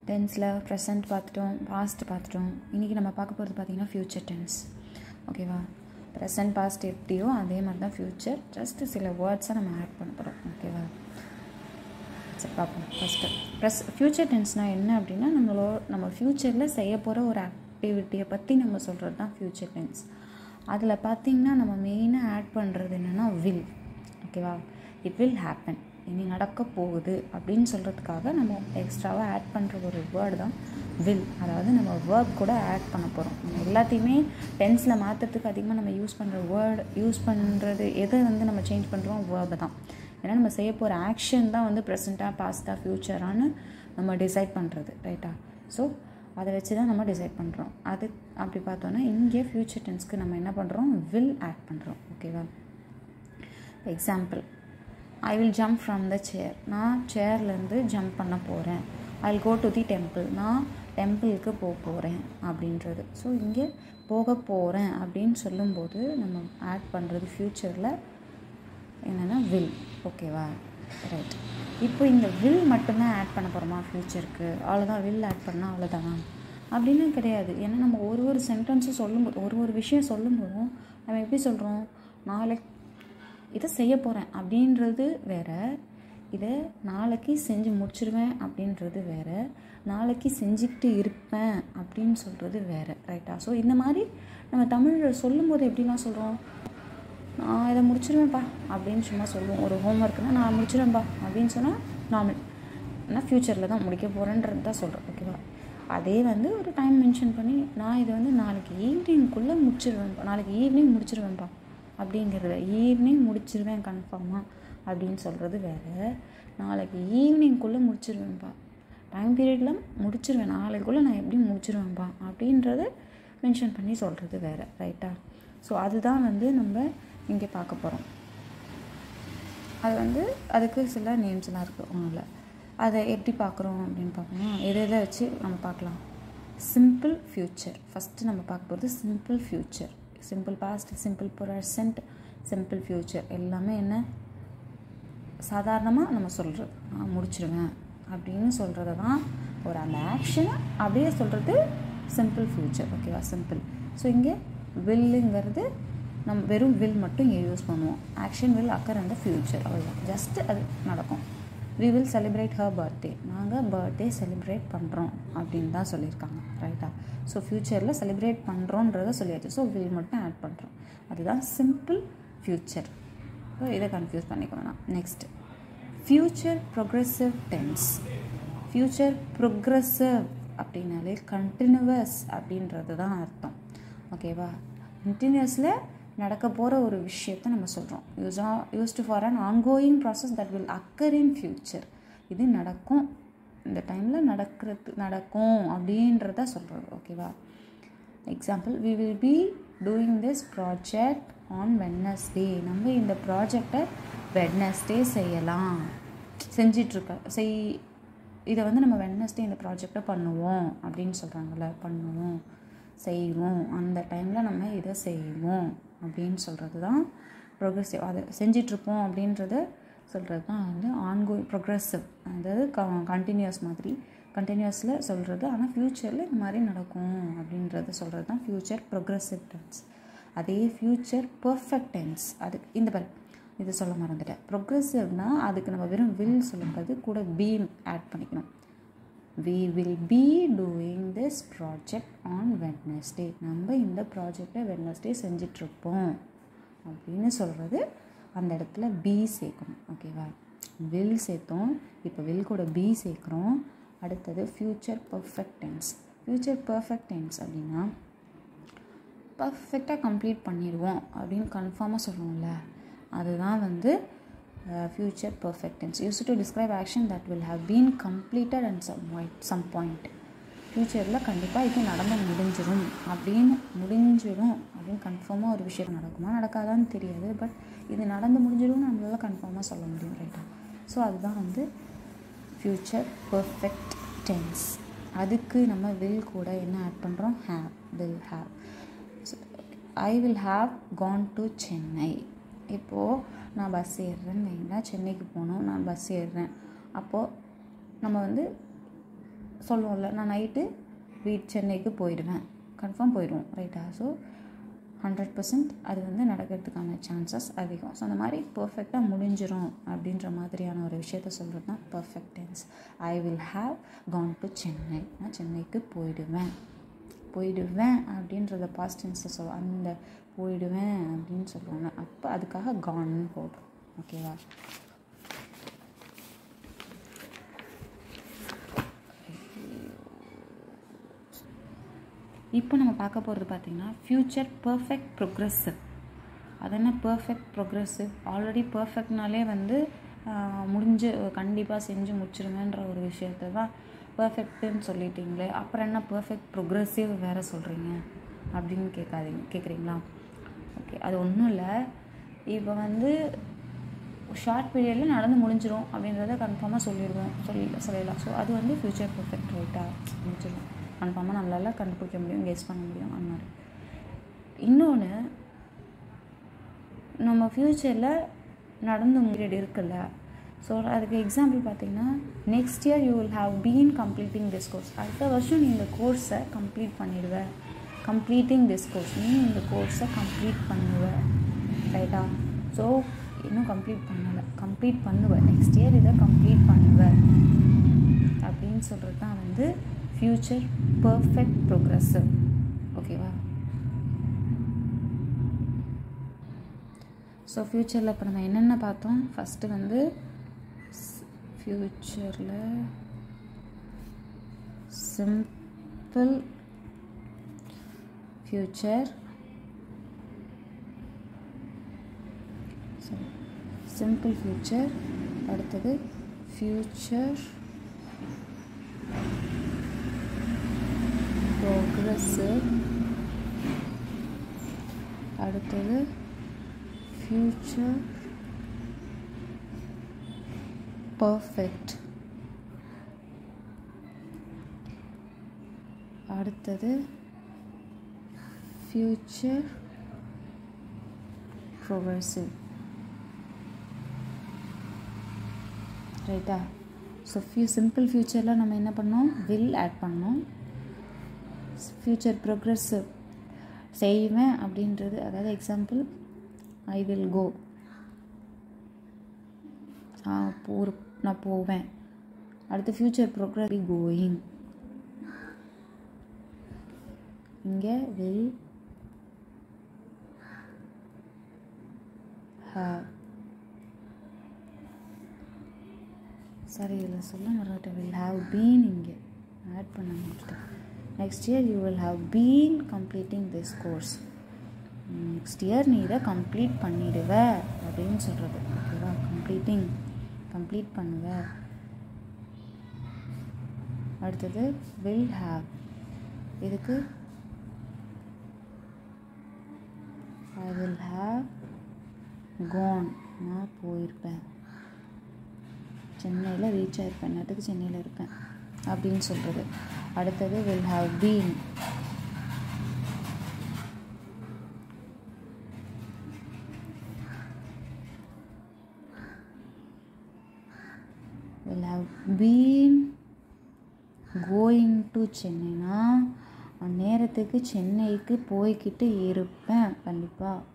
டென்ஸில் present பார்த்துட்டோம் past பார்த்துட்டோம் இன்றைக்கி நம்ம பார்க்க போகிறது பார்த்திங்கன்னா ஃப்யூச்சர் டென்ஸ் ஓகேவா ப்ரெசன்ட் பாஸ்ட் எப்படியோ அதே மாதிரி தான் ஃப்யூச்சர் ஜஸ்ட்டு சில வேர்ட்ஸை நம்ம ஆட் பண்ண போகிறோம் ஓகேவா சரி பார்ப்போம் ஃபஸ்ட்டு ப்ளஸ் ஃப்யூச்சர் டென்ஸ்னால் என்ன அப்படின்னா நம்மளோ நம்ம ஃப்யூச்சரில் செய்ய போகிற ஒரு ஆக்டிவிட்டியை பற்றி நம்ம சொல்கிறது தான் ஃப்யூச்சர் டென்ஸ் அதில் பார்த்திங்கன்னா நம்ம மெயினாக ஆட் பண்ணுறது என்னென்னா வில் ஓகேவா இட் வில் ஹேப்பன் இனி நடக்க போகுது அப்படின்னு சொல்கிறதுக்காக நம்ம எக்ஸ்ட்ராவாக ஆட் பண்ணுற ஒரு வேர்டு தான் வில் அதாவது நம்ம வேர்ப் கூட ஆட் பண்ண போகிறோம் எல்லாத்தையுமே டென்ஸில் மாற்றுறதுக்கு அதிகமாக நம்ம யூஸ் பண்ணுற வேர்டு யூஸ் பண்ணுறது எதை வந்து நம்ம சேஞ்ச் பண்ணுறோம் வேர்பை தான் ஏன்னா நம்ம செய்ய போகிற ஆக்ஷன் தான் வந்து ப்ரெசண்ட்டாக பாஸ்ட்டாக ஃப்யூச்சரானு நம்ம டிசைட் பண்ணுறது ரைட்டா ஸோ அதை வச்சு தான் நம்ம டிசைட் பண்ணுறோம் அது அப்படி பார்த்தோன்னா இங்கே ஃப்யூச்சர் டென்ஸ்க்கு நம்ம என்ன பண்ணுறோம் வில் ஆட் பண்ணுறோம் ஓகேவா example I will jump from the chair நான் சேர்லேருந்து ஜம்ப் பண்ண போகிறேன் I will go to the temple நான் டெம்பிளுக்கு போக போகிறேன் அப்படின்றது ஸோ இங்கே போக போகிறேன் அப்படின்னு சொல்லும்போது நம்ம ஆட் பண்ணுறது ஃப்யூச்சரில் என்னென்னா வில் ஓகேவா ரைட் இப்போ இந்த வில் மட்டும்தான் ஆட் பண்ண போகிறோமா ஃப்யூச்சருக்கு அவ்வளோதான் வில் ஆட் பண்ணால் அவ்வளோதானா அப்படின்னு கிடையாது ஏன்னா நம்ம ஒரு ஒரு சென்டென்ஸும் சொல்லும்போது ஒரு ஒரு விஷயம் சொல்லும்போதும் நம்ம எப்படி சொல்கிறோம் நாளைக்கு இதை செய்ய போகிறேன் அப்படின்றது வேற இதை நாளைக்கு செஞ்சு முடிச்சிருவேன் அப்படின்றது வேற நாளைக்கு செஞ்சுக்கிட்டு இருப்பேன் அப்படின்னு சொல்கிறது வேறு ரைட்டா ஸோ இந்த மாதிரி நம்ம தமிழில் சொல்லும்போது எப்படிலாம் சொல்கிறோம் நான் இதை முடிச்சிருவேன்ப்பா அப்படின்னு சும்மா சொல்லுவோம் ஒரு ஹோம் ஒர்க்குனால் நான் முடிச்சிருவேன்ப்பா அப்படின்னு சொன்னால் நார்மல் ஆனால் ஃப்யூச்சரில் தான் முடிக்க போகிறேன்றது தான் சொல்கிறேன் ஓகேவா அதே வந்து ஒரு டைம் மென்ஷன் பண்ணி நான் இதை வந்து நாளைக்கு ஈவினிங்குள்ளே முடிச்சிருவேன்ப்பா நாளைக்கு ஈவினிங் முடிச்சிருவேன்ப்பா அப்படிங்கிறது ஈவினிங் முடிச்சிருவேன் கன்ஃபார்மாக அப்படின்னு சொல்கிறது வேறு நாளைக்கு ஈவினிங்குள்ளே முடிச்சிருவேன்ப்பா டைம் பீரியடில் முடிச்சிருவேன் நாளைக்குள்ளே நான் எப்படி முடிச்சிருவேன்ப்பா அப்படின்றத மென்ஷன் பண்ணி சொல்கிறது வேறு ரைட்டா ஸோ அதுதான் வந்து நம்ம இங்கே பார்க்க போகிறோம் அது வந்து அதுக்கு சில நேம்ஸ்லாம் இருக்குது ஒன்றும் அதை எப்படி பார்க்குறோம் அப்படின்னு பார்க்கணும் எதை எதை வச்சு நம்ம பார்க்கலாம் சிம்பிள் ஃப்யூச்சர் ஃபஸ்ட்டு நம்ம பார்க்க போகிறது simple future simple past simple present simple future எல்லாமே என்ன சாதாரணமாக நம்ம சொல்கிறது நான் முடிச்சிடுவேன் அப்படின்னு சொல்கிறது தான் ஒரு அந்த ஆக்ஷனை அப்படியே சொல்கிறது சிம்பிள் ஃப்யூச்சர் ஓகேவா சிம்பிள் ஸோ இங்கே வில்லுங்கிறது நம்ம வெறும் வில் மட்டும் இங்கே யூஸ் பண்ணுவோம் ஆக்ஷன் வில் அக்கர் அந்த ஃப்யூச்சர் அவ்வளோதான் ஜஸ்ட்டு அது நடக்கும் we will celebrate her birthday நாங்கள் பர்த்டே செலிப்ரேட் பண்ணுறோம் அப்படின்னு தான் சொல்லியிருக்காங்க ரைட்டா ஸோ ஃப்யூச்சரில் செலிப்ரேட் பண்ணுறோன்றத சொல்லியாச்சு ஸோ வில் மட்டும் ஆட் பண்ணுறோம் அதுதான் சிம்பிள் ஃப்யூச்சர் ஸோ இதை கன்ஃபியூஸ் பண்ணிக்க வேணாம் next future progressive tense future progressive அப்படின்னாலே கண்டினியூவஸ் அப்படின்றது தான் அர்த்தம் ஓகேவா கண்டினியூஸில் நடக்க போகிற ஒரு விஷயத்தை நம்ம சொல்கிறோம் யூஸா used for an ongoing process that will occur in future இது நடக்கும் இந்த டைமில் நடக்கிறது நடக்கும் அப்படின்றத சொல்கிறது ஓகேவா example we will be doing this project on Wednesday நம்ம இந்த ப்ராஜெக்டை வெட்னஸ்டே செய்யலாம் செஞ்சிட்ருக்க செய் இதை வந்து நம்ம வெட்னஸ்டே இந்த ப்ராஜெக்டை பண்ணுவோம் அப்படின்னு சொல்கிறாங்கல்ல பண்ணுவோம் செய்வோம் அந்த டைமில் நம்ம இதை செய்வோம் அப்படின்னு சொல்கிறது தான் ப்ரொக்ரெசிவ் அதை செஞ்சிட்ருப்போம் அப்படின்றத சொல்கிறது தான் வந்து ஆன்கோயிங் ப்ரொக்ரெசிவ் அதாவது க கண்டினியூஸ் மாதிரி கண்டினியூஸில் சொல்கிறது ஆனால் ஃப்யூச்சரில் இந்த மாதிரி நடக்கும் அப்படின்றத சொல்கிறது தான் ஃப்யூச்சர் ப்ரொக்ரெசிவ் டென்ஸ் அதே ஃப்யூச்சர் பர்ஃபெக்ட் டென்ஸ் அதுக்கு இந்த பாரு இது சொல்ல மறந்துட்டேன் ப்ரொக்ரெசிவ்னால் அதுக்கு நம்ம வெறும் வில் சொல்லும்போது கூட பீம் ஆட் பண்ணிக்கணும் we will be doing this project on Wednesday நம்ம இந்த ப்ராஜெக்டை வெட்னஸ்டே செஞ்சிட்ருப்போம் அப்படின்னு சொல்கிறது அந்த இடத்துல பி சேர்க்கணும் ஓகேவா வில் சேர்த்தோம் இப்போ வில் கூட பி சேர்க்குறோம் அடுத்தது future perfect tense future perfect tense அப்படின்னா பர்ஃபெக்டாக கம்ப்ளீட் பண்ணிடுவோம் அப்படின்னு கன்ஃபார்மாக சொல்லுவோம்ல அதுதான் வந்து future perfect tense use to describe action that will have been completed and some point some point ஃப்யூச்சரில் கண்டிப்பாக இது நடந்து முடிஞ்சிடும் அப்படின்னு முடிஞ்சிடும் அப்படின்னு கன்ஃபார்மாக ஒரு விஷயம் நடக்குமா நடக்காதான்னு தெரியாது பட் இது நடந்து முடிஞ்சிடும்னு நம்மளால கன்ஃபார்மாக சொல்ல முடியும் ரைட்டா ஸோ அதுதான் வந்து ஃப்யூச்சர் பர்ஃபெக்ட் டென்ஸ் அதுக்கு நம்ம வில் கூட என்ன ஆட் பண்ணுறோம் have will have I will have gone to Chennai இப்போது நான் பஸ் ஏறுறேன்னு வைங்களா சென்னைக்கு போகணும் நான் பஸ் ஏறுறேன் அப்போது நம்ம வந்து சொல்லுவோம்ல நான் நைட்டு வீட் சென்னைக்கு போயிடுவேன் கன்ஃபார்ம் போயிடுவோம் ரைட்டா ஸோ ஹண்ட்ரட் பர்சன்ட் அது வந்து நடக்கிறதுக்கான சான்சஸ் அதிகம் ஸோ அந்த மாதிரி பர்ஃபெக்டாக முடிஞ்சிரும் அப்படின்ற மாதிரியான ஒரு விஷயத்த சொல்கிறது தான் perfect tense I will have gone to Chennai நான் சென்னைக்கு போயிடுவேன் போயிடுவேன் அப்படின்றத பாஸ்ட் டென்ஸில் சொல்லுவோம் அந்த போயிடுவேன் அப்படின்னு சொல்லுவாங்க அப்போ அதுக்காக கான்னு போடுறோம் ஓகேவா இப்போ நம்ம பார்க்க போகிறது பார்த்திங்கன்னா ஃப்யூச்சர் பர்ஃபெக்ட் ப்ரொக்ரெசிவ் அது என்ன பர்ஃபெக்ட் ப்ரொக்ரெசிவ் ஆல்ரெடி பர்ஃபெக்ட்னாலே வந்து முடிஞ்சு கண்டிப்பாக செஞ்சு முடிச்சிருங்கன்ற ஒரு விஷயத்த தான் பர்ஃபெக்ட்டுன்னு சொல்லிட்டீங்களே அப்புறம் என்ன பர்ஃபெக்ட் ப்ரொக்ரெசிவ் வேறு சொல்கிறீங்க அப்படின்னு கேட்காதீங்க கேட்குறீங்களா ஓகே அது ஒன்றும் இல்லை இப்போ வந்து ஷார்ட் பீரியடில் நடந்து முடிஞ்சிரும் அப்படின்றத கன்ஃபார்மாக சொல்லிடுவோம் சொல்லி சொல்லிடலாம் ஸோ அது வந்து ஃப்யூச்சர் பர்ஃபெக்ட் ரைட்டாக முடிஞ்சிடும் கன்ஃபார்மாக நம்மளால் கண்டுபிடிக்க முடியும் கெஸ் பண்ண முடியும் அந்த மாதிரி இன்னொன்று நம்ம ஃப்யூச்சரில் நடந்து பீரியட் இருக்குல்ல ஸோ அதுக்கு எக்ஸாம்பிள் பார்த்தீங்கன்னா next year you will have been completing this course அடுத்த வருஷம் நீ இந்த கோர்ஸை கம்ப்ளீட் பண்ணிடுவ கம்ப்ளீட்டிங் திஸ் கோர்ஸ் நீ இந்த கோர்ஸை கம்ப்ளீட் பண்ணுவ ரைட்டா ஸோ இன்னும் கம்ப்ளீட் பண்ணலை கம்ப்ளீட் பண்ணுவேன் நெக்ஸ்ட் இயர் இதை கம்ப்ளீட் பண்ணுவேன் அப்படின்னு சொல்கிறது தான் வந்து ஃப்யூச்சர் பர்ஃபெக்ட் ப்ரோக்ரஸிவ் ஓகேவா ஸோ ஃப்யூச்சரில் இப்போ நம்ம என்னென்ன பார்த்தோம் ஃபஸ்ட்டு வந்து ஃப்யூச்சரில் சிம்பிள் ஃப்யூச்சர் சிம்பிள் ஃப்யூச்சர் அடுத்தது ஃப்யூச்சர் ப்ரோக்ரஸிவ் அடுத்தது ஃப்யூச்சர் பர்ஃபெக்ட் அடுத்தது ஃப்யூச்சர் ப்ரோக்ரஸிவ் ரைட்டா ஸோ ஃபியூ சிம்பிள் ஃப்யூச்சரில் நம்ம என்ன பண்ணோம் வில் ஆட் பண்ணோம் ஃப்யூச்சர் ப்ரோக்ரஸிவ் செய்வேன் அப்படின்றது அதாவது எக்ஸாம்பிள் ஐ வில் கோ போ நான் போவேன் அடுத்து ஃப்யூச்சர் ப்ரோக்ரஸ் கோயிங் இங்கே வில் ஹாவ் சாரி இதில் சொல்ல மறந்துட்டேன் வில் ஹாவ் பீன் இங்கே ஆட் பண்ண முடிச்சிட்டேன் next year you will have been completing this course next year நீ இதை கம்ப்ளீட் பண்ணிடுவ அப்படின்னு சொல்கிறது ஓகேவா கம்ப்ளீட்டிங் கம்ப்ளீட் பண்ணுவ அடுத்தது வில் ஹாவ் இதுக்கு ஐ வில் ஹாவ் கோன் நான் போயிருப்பேன் சென்னையில் ரீச் ஆயிருப்பேன் நேரத்துக்கு சென்னையில் இருப்பேன் அப்படின்னு சொல்கிறது அடுத்தது will have been will have been going to சென்னைனா நேரத்துக்கு சென்னைக்கு போய்கிட்டு இருப்பேன் கண்டிப்பாக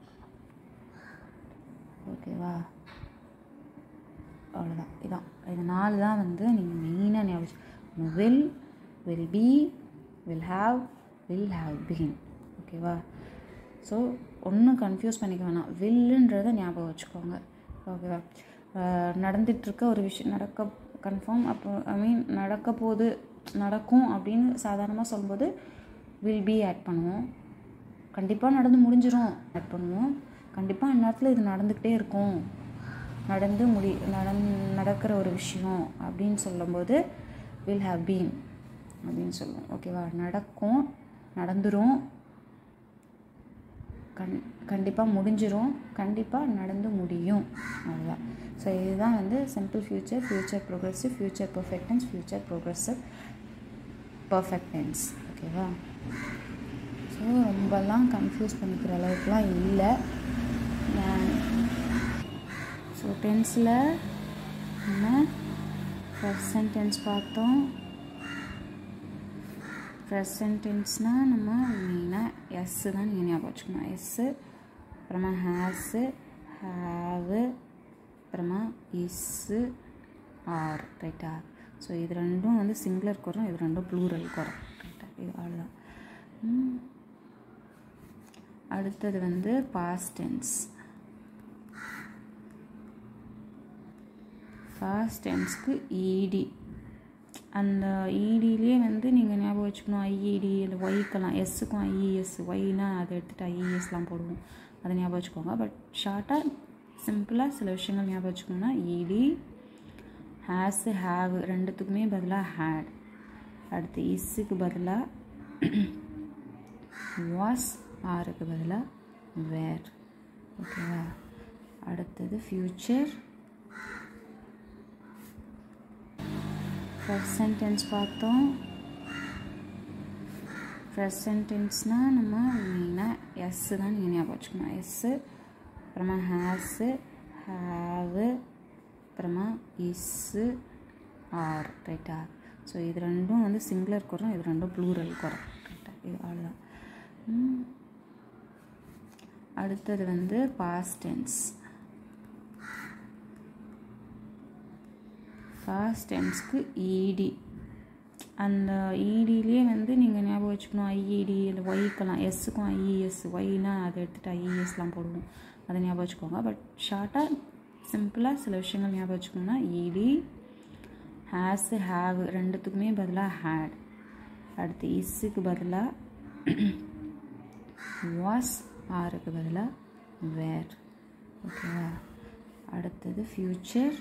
ஓகேவா அவ்வளோதான் இதான் இது நாலு தான் வந்து நீங்கள் மெயினாக ஞாபகம் will will be will have will have been ஓகேவா ஸோ ஒன்றும் கன்ஃபியூஸ் பண்ணிக்க வேணாம் வில்லுன்றதை ஞாபகம் வச்சுக்கோங்க ஓகேவா நடந்துகிட்ருக்க ஒரு விஷயம் நடக்க கன்ஃபார்ம் அப்போ ஐ மீன் நடக்க போகுது நடக்கும் அப்படின்னு சாதாரணமாக சொல்லும்போது வில் பி ஆட் பண்ணுவோம் கண்டிப்பாக நடந்து முடிஞ்சிரும் ஆட் பண்ணுவோம் கண்டிப்பாக அந்நேரத்தில் இது நடந்துக்கிட்டே இருக்கும் நடந்து முடி நடந் நடக்கிற ஒரு விஷயம் அப்படின்னு சொல்லும்போது வில் ஹாவ் பீன் அப்படின்னு சொல்லுவோம் ஓகேவா நடக்கும் நடந்துரும் கண் கண்டிப்பாக முடிஞ்சிரும் கண்டிப்பாக நடந்து முடியும் அவ்வளோதான் ஸோ இதுதான் வந்து simple future future progressive future perfect tense future progressive perfect tense ஓகேவா ஸோ ரொம்பலாம் கன்ஃபியூஸ் பண்ணிக்கிற அளவுக்குலாம் இல்லை ஸோ டென்ஸில் நம்ம ப்ரெசன்ட் டென்ஸ் பார்த்தோம் ப்ரெசன்ட் டென்ஸ்னால் நம்ம மெயினாக எஸ்ஸு தான் நீங்கள் ஞாபகம் வச்சுக்கணும் எஸ்ஸு அப்புறமா ஹேஸு ஹேவு அப்புறமா இஸ்ஸு ஆர் ரைட்டா ஸோ இது ரெண்டும் வந்து சிங்குலருக்கு வரும் இது ரெண்டும் ப்ளூரலுக்கு வரும் ரைட்டா இது அவ்வளோதான் ம். அடுத்தது வந்து பாஸ்ட் டென்ஸ் பாஸ்ட் டென்ஸ்க்கு இடி அந்த இடியிலே வந்து நீங்கள் ஞாபகம் வச்சுக்கணும் ஐஇடி அந்த ஒய்க்கெல்லாம் எஸ்ஸுக்கும் ஐஇஎஸ் ஒய்னா அதை எடுத்துகிட்டு ஐஇஎஸ்லாம் போடுவோம் அதை ஞாபகம் வச்சுக்கோங்க பட் ஷார்ட்டாக சிம்பிளாக சில விஷயங்கள் ஞாபகம் வச்சுக்கணும்னா இடி ஹேஸு ஹேவ் ரெண்டுத்துக்குமே பதிலாக ஹேட் அடுத்து இஸ்ஸுக்கு பதிலாக வாஸ் ஆருக்கு பதிலாக வேர் ஓகேவா அடுத்தது ஃப்யூச்சர் ப்ரெசன்ட் டென்ஸ் பார்த்தோம் ப்ரெசன்ட் டென்ஸ்னால் நம்ம மெயினாக எஸ்ஸு தான் நீங்கள் ஞாபகம் வச்சுக்கணும் எஸ்ஸு அப்புறமா ஹேஸு ஹேவு அப்புறமா இஸ்ஸு ஆர் ரைட்டா ஸோ இது ரெண்டும் வந்து சிங்குலருக்கு வரும் இது ரெண்டும் ப்ளூரலுக்கு வரும் ரைட்டா இது அவ்வளோதான் ம். அடுத்தது வந்து பாஸ்ட் டென்ஸ் பாஸ்ட் டென்ஸ்க்கு இடி அந்த இடியிலே வந்து நீங்கள் ஞாபகம் வச்சுக்கணும் ஐஇடி இல்லை ஒய்க்கெல்லாம் எஸ்ஸுக்கும் ஐஇஎஸ் ஒய்னா அதை எடுத்துகிட்டு ஐஇஎஸ்லாம் போடுவோம் அதை ஞாபகம் வச்சுக்கோங்க பட் ஷார்ட்டாக சிம்பிளாக சில விஷயங்கள் ஞாபகம் வச்சுக்கணும்னா இடி ஹேஸு ஹேவ் ரெண்டுத்துக்குமே பதிலாக ஹேட் அடுத்து இஸ்ஸுக்கு பதிலாக வாஸ் ஆருக்கு பதிலாக வேர் ஓகேவா அடுத்தது ஃப்யூச்சர்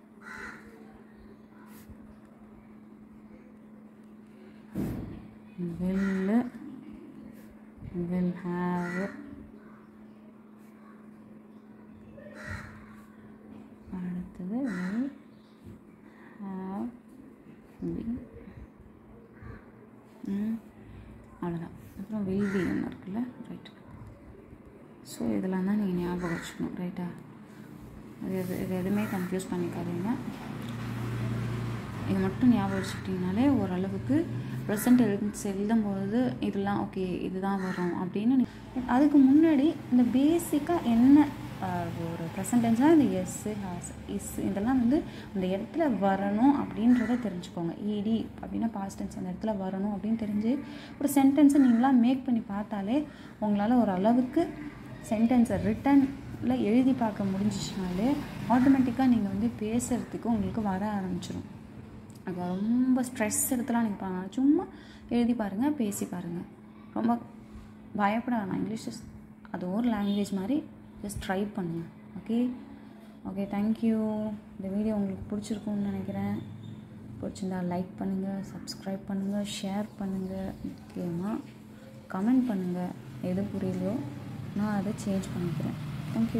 will will have அடுத்தது will have be ம் அவ்வளோதான் அப்புறம் will be ஒன்று இருக்குல்ல ரைட் ஸோ இதெல்லாம் தான் நீங்கள் ஞாபகம் வச்சுக்கணும் ரைட்டா இது இது இது எதுவுமே கன்ஃபியூஸ் பண்ணிக்காதீங்க இது மட்டும் ஞாபகம் வச்சுக்கிட்டிங்கனாலே ஓரளவுக்கு ப்ரெசன்ட் எழுதி எழுதும்போது இதெல்லாம் ஓகே இதுதான் வரும் அப்படின்னு நீ- அதுக்கு முன்னாடி இந்த பேசிக்காக என்ன ஆஹ், ஒரு ப்ரெசன்டென்ஸாக இந்த எஸ்ஸு ஹாஸ் இஸ் இதெல்லாம் வந்து அந்த இடத்துல வரணும் அப்படின்றத தெரிஞ்சுக்கோங்க இடி அப்படின்னா பாஸ்ட் டென்ஸ் அந்த இடத்துல வரணும் அப்படின்னு தெரிஞ்சு ஒரு சென்டென்ஸை நீங்களாம் மேக் பண்ணி பார்த்தாலே உங்களால் ஒரு அளவுக்கு சென்டென்ஸை ரிட்டனில் எழுதி பார்க்க முடிஞ்சிச்சுனாலே ஆட்டோமேட்டிக்காக நீங்கள் வந்து பேசுகிறதுக்கு உங்களுக்கு வர ஆரம்பிச்சிடும் அது ரொம்ப ஸ்ட்ரெஸ் எடுத்துலாம் நீங்கள் பண்ணலாம் சும்மா எழுதி பாருங்கள் பேசி பாருங்கள் ரொம்ப பயப்பட வேணாம் இங்கிலீஷ் is- அது ஒரு லாங்குவேஜ் மாதிரி ஜஸ்ட் ட்ரை பண்ணுங்கள் ஓகே ஓகே தேங்க்யூ இந்த வீடியோ உங்களுக்கு பிடிச்சிருக்கும்னு நினைக்கிறேன் பிடிச்சிருந்தா லைக் பண்ணுங்கள் சப்ஸ்கிரைப் பண்ணுங்கள் ஷேர் பண்ணுங்கள் முக்கியமாக கமெண்ட் பண்ணுங்கள் எது புரியலையோ நான் அதை சேஞ்ச் பண்ணிக்கிறேன் தேங்க்யூ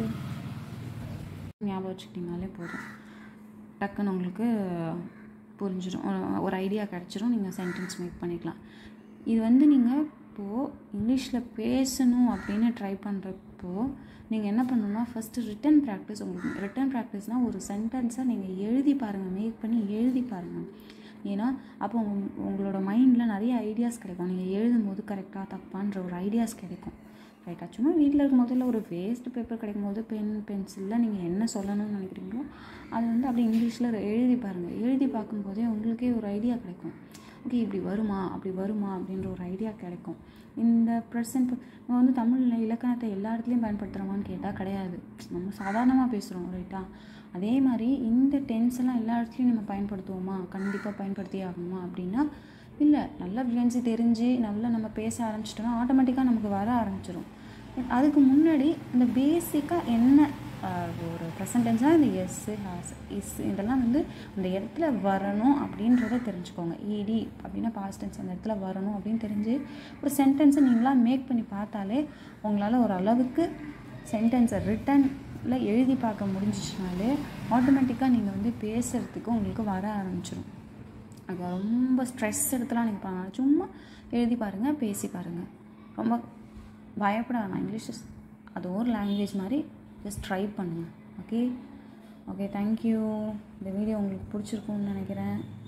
ஞாபகம் வச்சுக்கிட்டிங்கனாலே போதும் டக்குன்னு உங்களுக்கு புரிஞ்சிடும் ஒரு- ஒரு ஐடியா கிடச்சிரும் நீங்கள் சென்டென்ஸ் மேக் பண்ணிக்கலாம் இது வந்து நீங்கள் இப்போது இங்கிலீஷில் பேசணும் அப்படின்னு ட்ரை பண்ணுறப்போ நீங்கள் என்ன பண்ணணும்னா ஃபஸ்ட்டு ரிட்டன் ப்ராக்டிஸ் உங்களுக்கு ரிட்டன் ப்ராக்டிஸ்னால் ஒரு சென்டென்ஸை நீங்கள் எழுதி பாருங்கள் மேக் பண்ணி எழுதி பாருங்கள் ஏன்னா அப்போ உங்க- உங்களோட மைண்டில் நிறைய ஐடியாஸ் கிடைக்கும் நீங்கள் எழுதும்போது கரெக்டாக தப்பான்ற ஒரு ஐடியாஸ் கிடைக்கும் ரைட்டா சும்மா வீட்டில் இருக்கும் முதல்ல ஒரு வேஸ்ட் பேப்பர் கிடைக்கும் போது பென் பென்சிலில் நீங்கள் என்ன சொல்லணும்னு நினைக்கிறீங்களோ அது வந்து அப்படியே இங்கிலீஷில் எழுதி பாருங்கள் எழுதி பார்க்கும்போதே உங்களுக்கே ஒரு ஐடியா கிடைக்கும் ஓகே இப்படி வருமா அப்படி வருமா அப்படின்ற ஒரு ஐடியா கிடைக்கும் இந்த ப்ரெசன்ட் நம்ம வந்து தமிழில் இலக்கணத்தை எல்லா இடத்துலையும் பயன்படுத்துகிறோமான்னு கேட்டால் கிடையாது நம்ம சாதாரணமாக பேசுகிறோம் ரைட்டா அதே மாதிரி இந்த டென்ஸ் எல்லாம் எல்லா இடத்துலையும் நம்ம பயன்படுத்துவோமா கண்டிப்பாக பயன்படுத்தியே ஆகணுமா அப்படின்னா இல்லை நல்லா ஃப்ளூயன்சி தெரிஞ்சு நல்லா நம்ம பேச ஆரம்பிச்சிட்டோம்னா ஆட்டோமேட்டிக்காக நமக்கு வர ஆரம்பிச்சிடும் அதுக்கு முன்னாடி இந்த பேசிக்காக என்ன ஆஹ், ஒரு ப்ரெசன்டென்ஸாக இந்த எஸ்ஸு ஹாஸ் இஸ் இதெல்லாம் வந்து அந்த இடத்துல வரணும் அப்படின்றத தெரிஞ்சுக்கோங்க இடி அப்படின்னா பாஸ்ட் டென்ஸ் அந்த இடத்துல வரணும் அப்படின்னு தெரிஞ்சு ஒரு சென்டென்ஸை நீங்களாம் மேக் பண்ணி பார்த்தாலே உங்களால் ஒரு அளவுக்கு சென்டென்ஸை ரிட்டனில் எழுதி பார்க்க முடிஞ்சிச்சுனாலே ஆட்டோமேட்டிக்காக நீங்கள் வந்து பேசுகிறதுக்கு உங்களுக்கு வர ஆரம்பிச்சிடும் அது ரொம்ப ஸ்ட்ரெஸ் எடுத்துலாம் நீங்கள் பண்ணலாம் சும்மா எழுதி பாருங்கள் பேசி பாருங்கள் ரொம்ப பயப்பட வேணாம் இங்கிலீஷ் is- அது ஒரு லாங்குவேஜ் மாதிரி ஜஸ்ட் ட்ரை பண்ணுங்கள் ஓகே ஓகே தேங்க்யூ இந்த வீடியோ உங்களுக்கு பிடிச்சிருக்கும்னு நினைக்கிறேன்